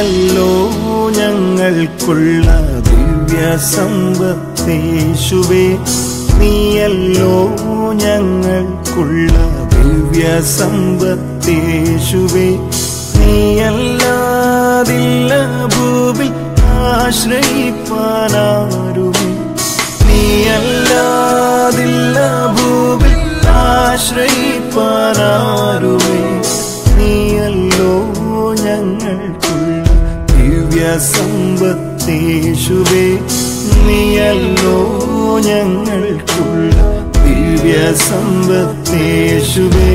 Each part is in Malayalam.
നീയല്ലോ ഞങ്ങൾക്കുള്ള ദിവ്യ സമ്പത്തേശുവേ നീയല്ലോ ഞങ്ങൾക്കുള്ള ദിവ്യ സമ്പത്തേശുവേ നീയല്ലാതില്ല ഭൂവിൽ ആശ്രയിപ്പാനാരുമേ നീയല്ലാതില്ല ഭൂവിൽ ആശ്രയിപ്പാനാരുമേ നീയല്ലോ ഞങ്ങൾക്കുള്ള ദിവ്യ സമ്പത്തേശുവേ നീയല്ലോ ഞങ്ങൾക്കുള്ള ദിവ്യ സമ്പത്തേശുവേ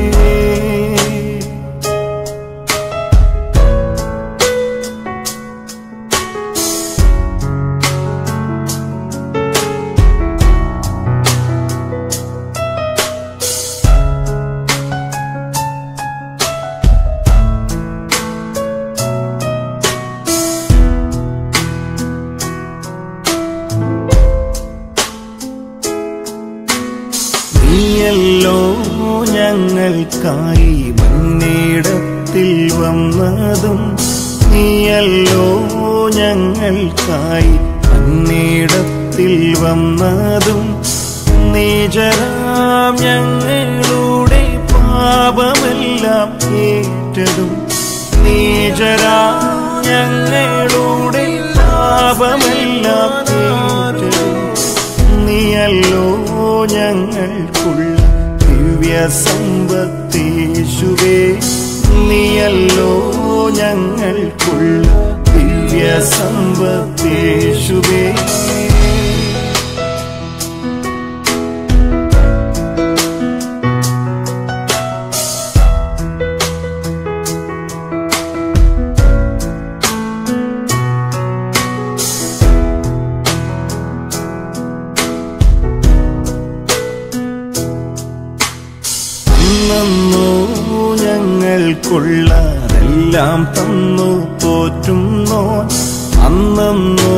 നീയല്ലോ ഞങ്ങൾക്കായി മന്നേടത്തിൽ വന്നതും നീയല്ലോ ഞങ്ങൾക്കായി മന്നേടത്തിൽ വന്നതും നീചരാം ഞങ്ങളുടെ പാപമെല്ലാം ഏറ്റതും നീചരാം ഞങ്ങളുടെ പാപമെല്ലാം ഏറ്റതും നീയല്ലോ ഞങ്ങൾക്കുള്ള ദിവ്യ സമ്പത്തേശുവേ നീയല്ലോ ഞങ്ങൾക്കുള്ള ദിവ്യ സമ്പത്തേശുവേ അന്നോ ഞങ്ങൾക്കുള്ളതെല്ലാം തന്നു പോറ്റുന്നോ അന്നോ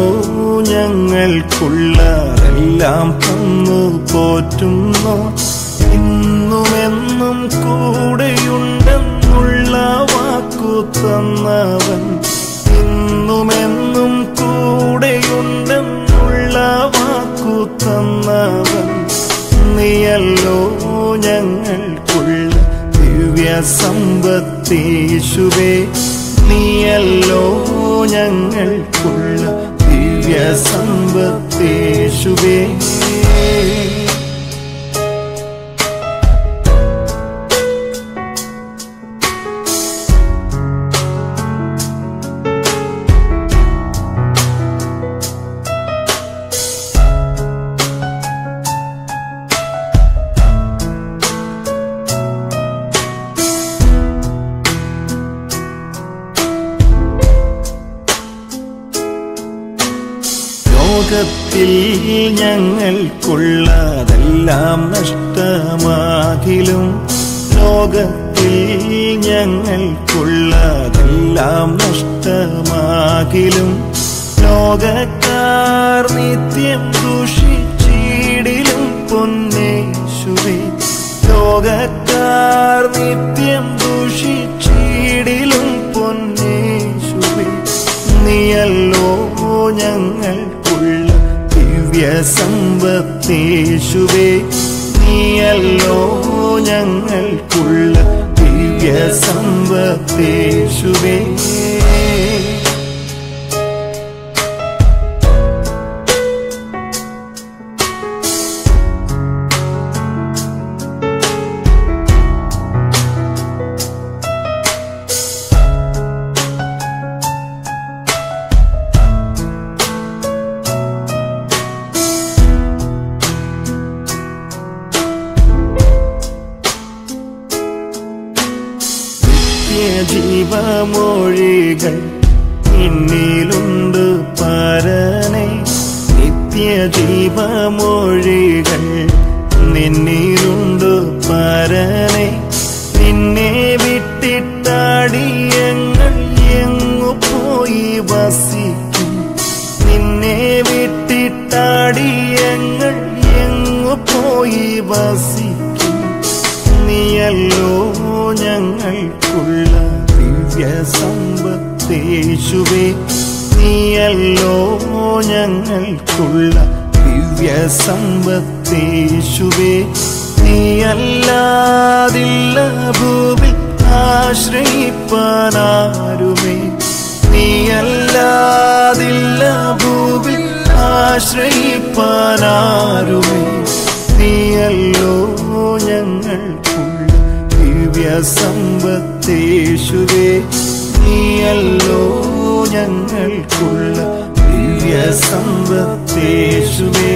ഞങ്ങൾക്കുള്ളതെല്ലാം തന്നു പോറ്റുന്നോ ഇന്നുമെന്നും കൂടെയുണ്ടെന്നുള്ള വാക്കു തന്നവൻ ഇന്നുമെന്നും കൂടെയുണ്ടെന്നുള്ള വാക്കു തന്നവൻ നീയല്ലോ ഞങ്ങൾക്കുള്ള ദിവ്യ സമ്പത്തേശുവേ നീയല്ലോ ഞങ്ങൾക്കുള്ള ദിവ്യ സമ്പത്തേശുവേ ലോകത്തിൽ ഞങ്ങൾക്കുള്ളതെല്ലാം നഷ്ടമാകിലും ലോകത്തിൽ ഞങ്ങൾക്കുള്ളതെല്ലാം നഷ്ടമാകിലും ലോകക്കാർ നിത്യം ദുഷിച്ചിടിലും പൊന്നേശുവേ ലോകക്കാർ നിത്യം ദുഷിച്ചിടിലും പൊന്നേശുവേ നീയല്ലോ ഞങ്ങൾക്കുള്ള ദിവ്യ സമ്പത്തേശുവേ നീയല്ലോ ഞങ്ങൾക്കുള്ള ദിവ്യ സമ്പത്തേശുവേ നിത്യജീവമൊഴികൾ എന്നിലുണ്ട് പരനെ നിത്യജീവമൊഴികൾ നിന്നിലുണ്ട് പരനെ നിന്നെ വിട്ടിട്ടാടിയങ്ങൾ എങ്ങു പോയി വസിക്കും നിന്നെ വിട്ടിട്ടാടിയങ്ങൾ എങ്ങു പോയി വസിക്കും നീയല്ലോ ഞങ്ങൾക്കുള്ള ദിവ്യ ദിവ്യസമ്പത്തേശുവേ നീയല്ലോ ഞങ്ങൾക്കുള്ള ദിവ്യസമ്പത്തേശുവേ നീയല്ലാതില്ല ഭൂവിൽ ആശ്രയിപ്പാനാരുമേ നീയല്ലാതില്ല ഭൂവിൽ ആശ്രയിപ്പാനാരുമേ നീയല്ലോ ഞങ്ങൾക്കുള്ള ദിവ്യസമ്പത്തേശുവേ നീയല്ലോ ഞങ്ങൾക്കുള്ള ദിവ്യസമ്പത്തേശുവേ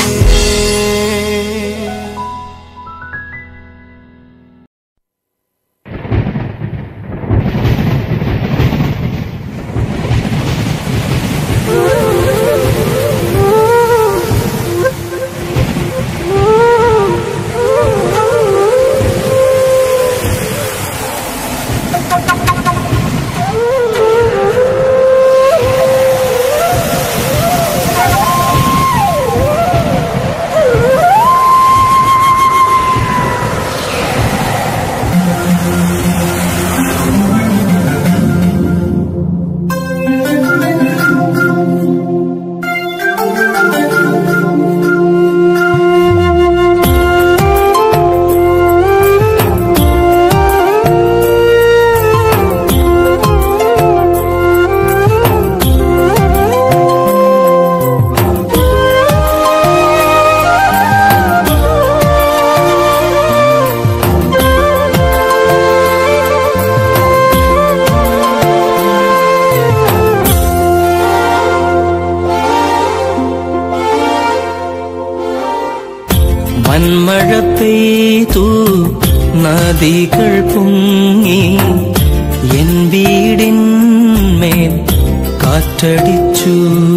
വന്മഴ പെയ്തു നദികൾ പൊങ്ങി എൻ വീടിന്മേൽ കാറ്റടിച്ചു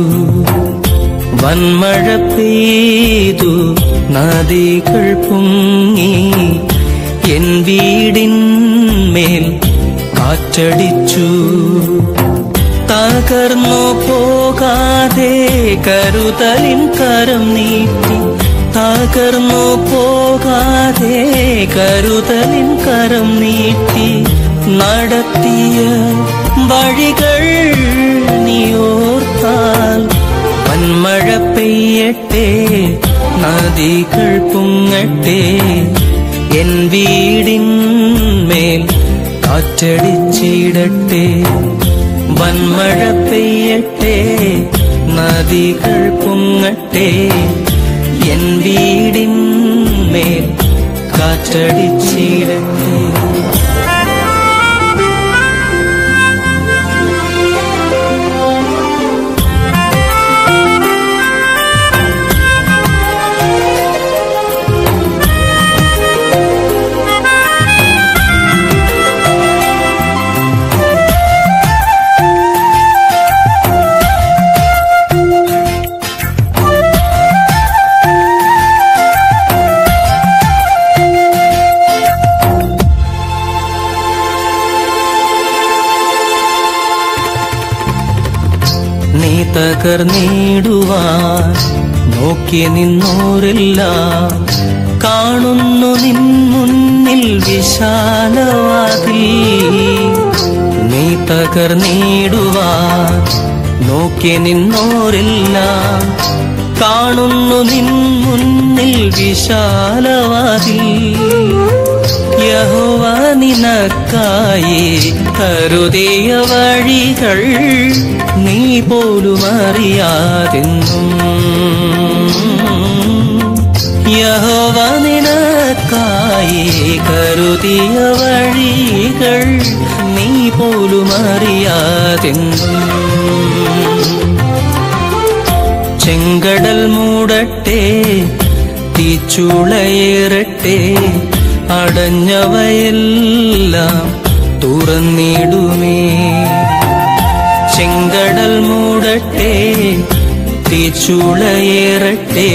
വന്മഴ പെയ്തു നദികൾ പൊങ്ങി എൻ വീടിന്മേൽ കാറ്റടിച്ചു തകർന്നു പോകാതെ കരുതലിൻ കരം നീട്ടി തകർന്നു പോകാതെ കരുതലിൻ കരം നീട്ടി നടത്തിയ വഴികൾ നീയോർത്താൽ വന്മഴ പെയ്യട്ടെ നദികൾ പൊങ്ങട്ടെ എൻ വീടിന്മേൽ കാറ്റടിച്ചിടട്ടെ വന്മഴ പെയ്യട്ടെ നദികൾ പൊങ്ങട്ടെ എൻ വീടിന്മേൽ കാറ്റടിച്ചിടട്ടെ നീ തകർന്നിടുവാൻ നോക്കി നിന്നോരെല്ലാം കാണുന്നു നിൻ മുന്നിൽ വിശാലവാതിൽ നീ തകർന്നിടുവാൻ നോക്കി നിന്നോരെല്ലാം കാണുന്നു നിൻ മുന്നിൽ വിശാലവാതിൽ യഹോവ നിനക്കായി കരുതിയ വഴികൾ നീ പോലും അറിയാതെന്നും യഹോവ നിനക്കായി കരുതിയ വഴികൾ നീ പോലും അറിയാതെന്നും ചെങ്കടൽ മൂടട്ടെ തീച്ചുളയേറട്ടെ അടഞ്ഞവയെല്ലാം തുറന്നിടുമേ ചെങ്കടൽ മൂടട്ടെ തീച്ചുളയേറട്ടെ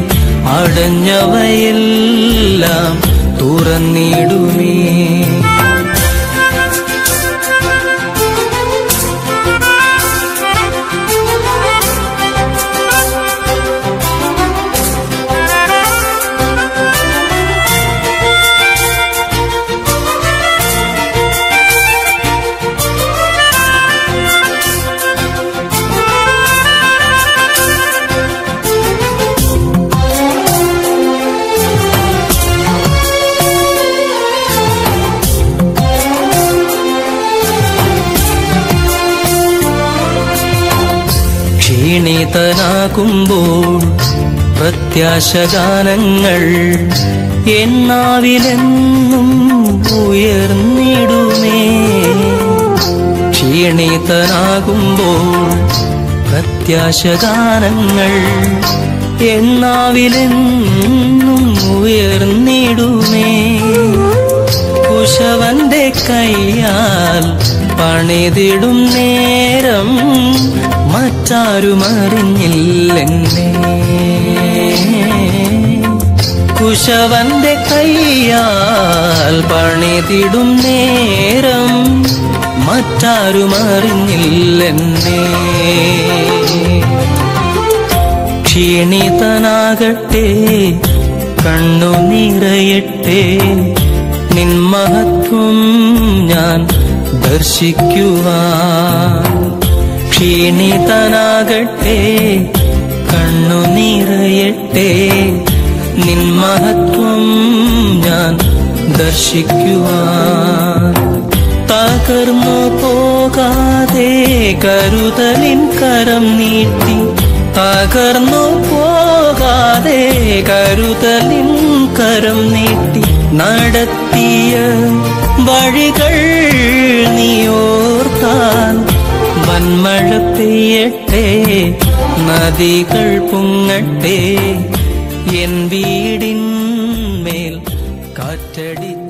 അടഞ്ഞവയെല്ലാം തുറന്നിടുമേ ക്ഷീണിതനാകുമ്പോൾ പ്രത്യാശഗാനങ്ങൾ എന്നാവിലെന്നും ഉയർന്നിടുമേ ക്ഷീണിതനാകുമ്പോൾ പ്രത്യാശഗാനങ്ങൾ എന്നാവിലെന്നും ഉയർന്നിടുമേ കുശവന്റെ കൈയാൽ പണിതിടും നേരം മറ്റാരും അറിഞ്ഞില്ലെന്നെ കുശവന്റെ കൈയാൽ പണിതിടും നേരം മറ്റാരും അറിഞ്ഞില്ലെന്നെ ക്ഷീണിതനാകട്ടെ കണ്ണു നിറയട്ടെ നിൻ മഹത്വം ഞാൻ ദർശിക്കുവാൻ ക്ഷീണിതനാകട്ടെ കണ്ണു നിറയട്ടെ നിൻ മഹത്വം ഞാൻ ദർശിക്കുവാൻ തകർന്നു പോകാതെ കരുതലിൻ കരം നീട്ടി തകർന്നു പോകാതെ കരുതലിൻ കരം നീട്ടി നടത്തിയ വഴികൾ നീയോർത്താൽ വന്മഴ പെയ്യട്ടെ നദികൾ പൊങ്ങട്ടെ എൻ വീടിൻ മേൽ കാറ്റടിച്ച